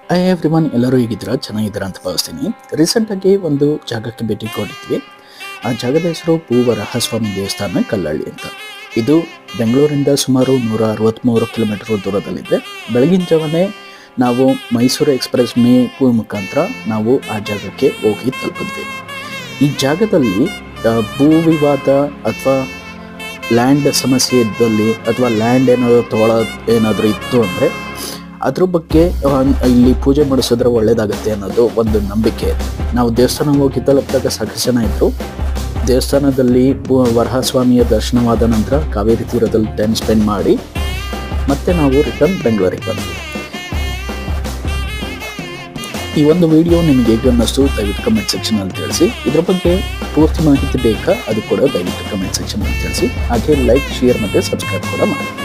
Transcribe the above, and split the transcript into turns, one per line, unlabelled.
I every one ಎಲ್ಲರೂ ಹೇಗಿದ್ದೀರಾ ಚೆನ್ನಾಗಿದ್ದೀರಾ ಅಂತ ಭಾವಿಸ್ತೀನಿ ರೀಸೆಂಟಾಗಿ ಒಂದು ಜಾಗಕ್ಕೆ ಭೇಟಿ ಕೊಟ್ಟಿದ್ವಿ ಆ ಜಾಗದ ಹೆಸರು ಭೂವರಹಸ್ವಾಮಿ ದೇವಸ್ಥಾನ ಕಲ್ಲಳ್ಳಿ ಅಂತ ಇದು ಬೆಂಗಳೂರಿಂದ ಸುಮಾರು ನೂರ ಅರವತ್ತ್ಮೂರು ಕಿಲೋಮೀಟರ್ ದೂರದಲ್ಲಿದೆ ಬೆಳಗಿನ ಜಾವನೇ ನಾವು ಮೈಸೂರು ಎಕ್ಸ್ಪ್ರೆಸ್ ಮೇಕು ಮುಖಾಂತರ ನಾವು ಆ ಜಾಗಕ್ಕೆ ಹೋಗಿ ತಲುಪಿದ್ವಿ ಈ ಜಾಗದಲ್ಲಿ ಆ, ಭೂ ವಿವಾದ ಅಥವಾ ಲ್ಯಾಂಡ್ ಸಮಸ್ಯೆ ಇದ್ದಲ್ಲಿ ಅಥವಾ ಲ್ಯಾಂಡ್ ಏನಾದರೂ ತಗೊಳ ಏನಾದರೂ ಇತ್ತು ಅಂದರೆ ಅದ್ರ ಬಗ್ಗೆ ಆ, ಇಲ್ಲಿ ಪೂಜೆ ಮಾಡಿಸಿದ್ರೆ ಒಳ್ಳೇದಾಗತ್ತೆ ಅನ್ನೋದು ಒಂದು ನಂಬಿಕೆ ಇದೆ ನಾವು ದೇವಸ್ಥಾನ ಹೋಗಿ ತಲುಪಿದಾಗ ಸಾಕಷ್ಟು ಜನ ಇದ್ದರು ದೇವಸ್ಥಾನದಲ್ಲಿ ಪು- ವರಹಸ್ವಾಮಿಯ ದರ್ಶನವಾದ ನಂತರ ಕಾವೇರಿ ತೀರದಲ್ಲಿ ಟೈಮ್ ಸ್ಪೆಂಡ್ ಮಾಡಿ ಮತ್ತೆ ನಾವು ರಿಟರ್ನ್ ಬೆಂಗಳೂರಿಗೆ ಬಂದ್ವಿ ಈ ಒಂದು ವಿಡಿಯೋ ನಿಮಗೆ ಹೇಗೆ ಅನ್ನಿಸ್ತು ದಯವಿಟ್ಟು ಕಮೆಂಟ್ ಸೆಕ್ಷನಲ್ಲಿ ತಿಳಿಸಿ ಇದ್ರ ಬಗ್ಗೆ ಪೂರ್ತಿ ಮಾಹಿತಿ ಬೇಕಾ ಅದು ಕೂಡ ದಯವಿಟ್ಟು ಕಮೆಂಟ್ ಸೆಕ್ಷನಲ್ಲಿ ತಿಳಿಸಿ ಹಾಗೆ ಲೈಕ್ ಶೇರ್ ಮತ್ತು ಸಬ್ಸ್ಕ್ರೈಬ್ ಕೂಡ ಮಾಡಿ